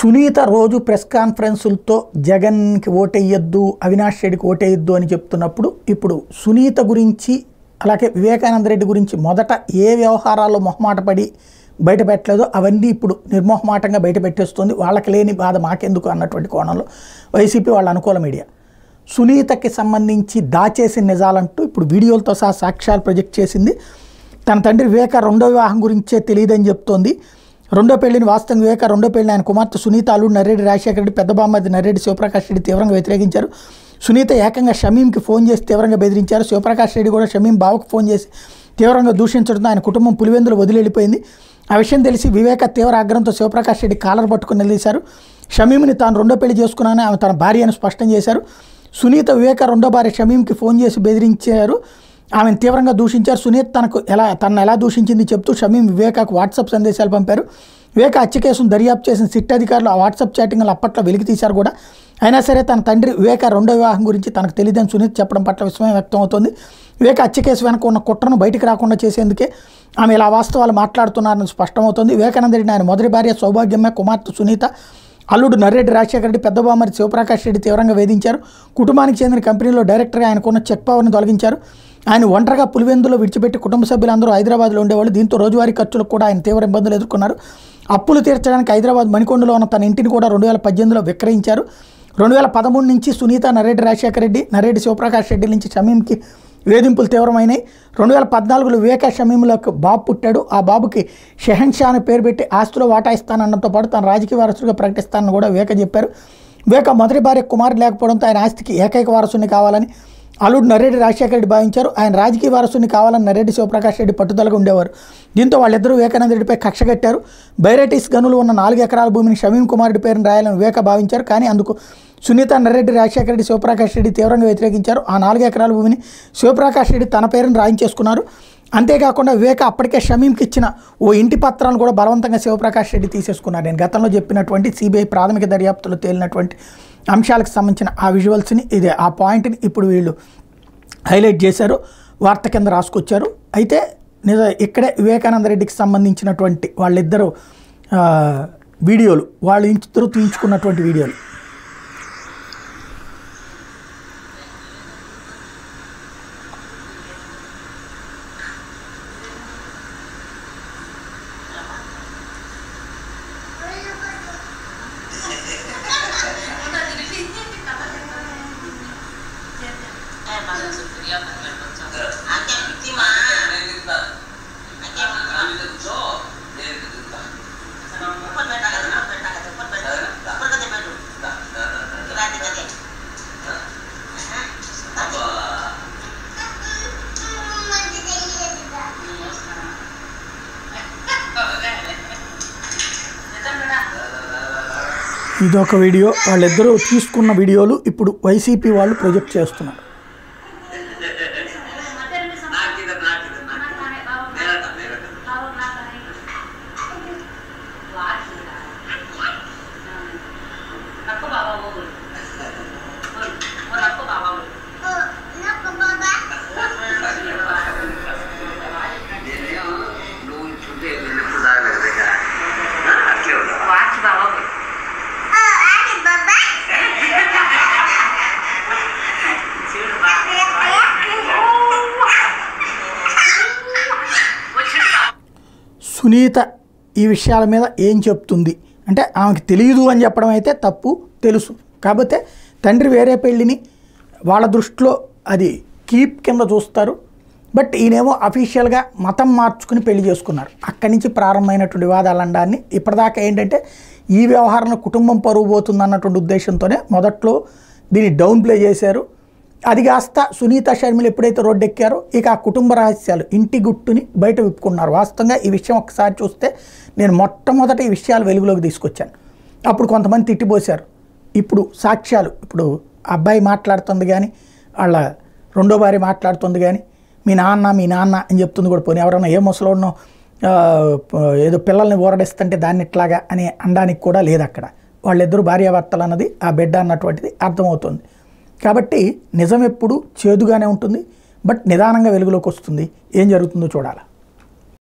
సునీత రోజు ప్రెస్ కాన్ఫరెన్సులతో జగన్కి ఓటేయొద్దు అవినాష్ రెడ్డికి ఓటేయొద్దు అని చెప్తున్నప్పుడు ఇప్పుడు సునీత గురించి అలాగే వివేకానంద రెడ్డి గురించి మొదట ఏ వ్యవహారాల్లో మొహమాట పడి బయట పెట్టలేదో అవన్నీ ఇప్పుడు నిర్మోహమాటంగా బయట పెట్టేస్తుంది వాళ్ళకి లేని బాధ మాకెందుకు అన్నటువంటి కోణంలో వైసీపీ వాళ్ళ అనుకూల మీడియా సునీతకి సంబంధించి దాచేసిన నిజాలంటూ ఇప్పుడు వీడియోలతో సహా సాక్ష్యాలు ప్రొజెక్ట్ చేసింది తన తండ్రి వివేక రెండో వివాహం గురించే తెలియదని చెప్తోంది రెండో పెళ్లిని వాస్తవం వివేక రెండో పెళ్లిని ఆయన కుమార్తె సునీత అల్లుడు నర్రెడ్డి రాజశేఖర రెడ్డి పెద్ద బామ్మది నర్రెడ్డి శివప్రకాష్ రెడ్డి తీవ్రంగా వ్యతిరేకించారు సునీత ఏకంగా షమీంకి ఫోన్ చేసి తీవ్రంగా బెదిరించారు శివప్రకాష్ రెడ్డి కూడా షమీం బావకు ఫోన్ చేసి తీవ్రంగా దూషించడంతో ఆయన కుటుంబం పులివెందులు వదిలి వెళ్ళిపోయింది ఆ విషయం తెలిసి వివేక తీవ్ర ఆగ్రహంతో శివప్రకాష్ రెడ్డి కాలర్ పట్టుకుని నిలదీశారు షమీంని తాను రెండో పెళ్లి చేసుకున్నానని ఆమె తన భార్య అని స్పష్టం చేశారు సునీత వివేక రెండో భార్య షమీంకి ఫోన్ చేసి బెదిరించారు ఆమెను తీవ్రంగా దూషించారు సునీత్ తనకు ఎలా తనను ఎలా దూషించింది చెప్తూ షమీం వివేకాకు వాట్సాప్ సందేశాలు పంపారు వివేక హత్య కేసును దర్యాప్తు చేసిన సిట్ అధికారులు ఆ వాట్సాప్ చాటింగ్లు అప్పట్లో వెలికి తీశారు కూడా అయినా సరే తన తండ్రి వివేక రెండో వివాహం గురించి తనకు తెలియదని సునీత్ చెప్పడం పట్ల విస్మయం వ్యక్తం అవుతోంది వివేక హత్య కేసు వెనక ఉన్న కుట్రను బయటికి రాకుండా చేసేందుకే ఆమె ఇలా వాస్తవాలు మాట్లాడుతున్నారని స్పష్టమవుతోంది వివేకానంద రెడ్డి ఆయన మొదటి భార్య సౌభాగ్యమే కుమార్తె సునీత అల్లుడు నర్రెడ్డి రాజశేఖర రెడ్డి పెద్ద బామ్మరి శివప్రకాష్ రెడ్డి తీవ్రంగా వేధించారు కుటుంబానికి చెందిన కంపెనీలో డైరెక్టర్గా ఆయనకున్న చెక్ పవర్ని తొలగించారు ఆయన ఒంటరిగా పులివెందులో విడిచిపెట్టి కుటుంబ సభ్యులందరూ హైదరాబాద్లో ఉండేవాళ్ళు దీంతో రోజువారీ ఖర్చులకు కూడా ఆయన తీవ్ర ఇబ్బందులు ఎదుర్కొన్నారు అప్పులు తీర్చడానికి హైదరాబాద్ మణికొండలో ఉన్న తన ఇంటిని కూడా రెండు వేల పద్దెనిమిదిలో విక్రయించారు రెండు వేల పదమూడు నుంచి సునీత నరేడ్డి రాజశేఖర రెడ్డి నరేడ్డి శివప్రకాష్ రెడ్డి నుంచి షమీంకి వేధింపులు తీవ్రమైనాయి రెండు వేల పద్నాలుగులో వివేక షమీంలకు బాబు పుట్టాడు ఆ బాబుకి షెహన్షా అని పేరు పెట్టి ఆస్తిలో వాటా ఇస్తానన్నతో పాటు తన రాజకీయ వారసుడిగా ప్రకటిస్తానని కూడా వివేక చెప్పారు వివేక మొదటి భార్య కుమారుడు లేకపోవడంతో ఆయన ఆస్తికి ఏకైక వారసుని కావాలని అల్లుడు నరేడి రాజశేఖర రెడ్డి భావించారు ఆయన రాజకీయ వారసుని కావాలని నరేడి శివప్రకాష్ రెడ్డి పట్టుదలగా ఉండేవారు దీంతో వాళ్ళిద్దరూ వివేకానంద రెడ్డిపై కక్ష కట్టారు బైరైటిస్ గనులు ఉన్న నాలుగు ఎకరాల భూమిని షమీం కుమారుడి పేరును రాయాలని వివేక భావించారు కానీ అందుకు సునీత నరెడ్డి రాజశేఖర రెడ్డి శివప్రకాష్ రెడ్డి తీవ్రంగా వ్యతిరేకించారు ఆ నాలుగు ఎకరాల భూమిని శివప్రకాష్ రెడ్డి తన పేరును రాయించేసుకున్నారు అంతేకాకుండా వివేక అప్పటికే షమీంకి ఇచ్చిన ఓ ఇంటి పత్రాలను కూడా బలవంతంగా శివప్రకాష్ రెడ్డి తీసేసుకున్నారు నేను గతంలో చెప్పినటువంటి సిబిఐ ప్రాథమిక దర్యాప్తులో తేలినటువంటి అంశాలకు సంబంధించిన ఆ విజువల్స్ని ఇదే ఆ పాయింట్ని ఇప్పుడు వీళ్ళు హైలైట్ చేశారు వార్త కింద రాసుకొచ్చారు అయితే నిజ ఇక్కడే వివేకానంద రెడ్డికి సంబంధించినటువంటి వాళ్ళిద్దరూ ఆ, వీడియోలు వాళ్ళు ఇద్దరు తీయించుకున్నటువంటి వీడియోలు Anche vittima Cepat main tangan, cepat main tangan, cepat main tangan. Cepat kerja main dulu. Kira tiga dia. Tadi. ఇదొక వీడియో వాళ్ళిద్దరూ తీసుకున్న వీడియోలు ఇప్పుడు వైసీపీ వాళ్ళు ప్రొజెక్ట్ చేస్తున్నారు నాకిద్దరు, నాకిద్దరు, నాకిద్దరు. నేరట, నేరట. Aku bawa mobil. Mau aku bawa mobil. నువ్వు చుట్టే ఎప్పుడు తాగలేదు దగ్గర అట్లే ఉంటావా Watch bawa mobil. చూడు సునీత ఈ విషయాల మీద ఏం చెప్తుంది అంటే ఆమెకి తెలియదు అని చెప్పడం అయితే తప్పు తెలుసు కాకపోతే తండ్రి వేరే పెళ్ళిని వాళ్ళ దృష్టిలో అది కీప్ కింద చూస్తారు బట్ ఈయనేమో అఫీషియల్గా మతం మార్చుకుని పెళ్లి చేసుకున్నారు అక్కడి నుంచి ప్రారంభమైనటువంటి వివాదాలండాన్ని ఇప్పటిదాకా ఏంటంటే ఈ వ్యవహారంలో కుటుంబం పరువు పోతుంది అన్నటువంటి ఉద్దేశంతోనే మొదట్లో దీన్ని డౌన్ ప్లే చేశారు అది కాస్త సునీత షర్మిల ఎప్పుడైతే రోడ్డు ఎక్కారో ఇక ఆ కుటుంబ రహస్యాలు ఇంటి గుట్టుని బయట విప్పుకున్నారు వాస్తవంగా ఈ విషయం ఒకసారి చూస్తే నేను మొట్టమొదట ఈ విషయాలు వెలుగులోకి తీసుకొచ్చాను అప్పుడు కొంతమంది తిట్టిపోశారు ఇప్పుడు సాక్ష్యాలు ఇప్పుడు అబ్బాయి మాట్లాడుతుంది కానీ వాళ్ళ రెండో భార్య మాట్లాడుతుంది కానీ మీ నాన్న మీ నాన్న అని చెప్తుంది కూడా పోనీ ఎవరైనా ఏ ముసలోడ్నో ఆ, ఏదో పిల్లల్ని ఊరడిస్తుంటే దాన్ని ఇట్లాగా అని అనడానికి కూడా లేదు అక్కడ వాళ్ళిద్దరూ భార్యాభర్తలు అన్నది ఆ బిడ్డ అన్నటువంటిది అర్థమవుతుంది కాబట్టి నిజం ఎప్పుడు చేదుగానే ఉంటుంది బట్ నిదానంగా వెలుగులోకి వస్తుంది ఏం జరుగుతుందో చూడాలి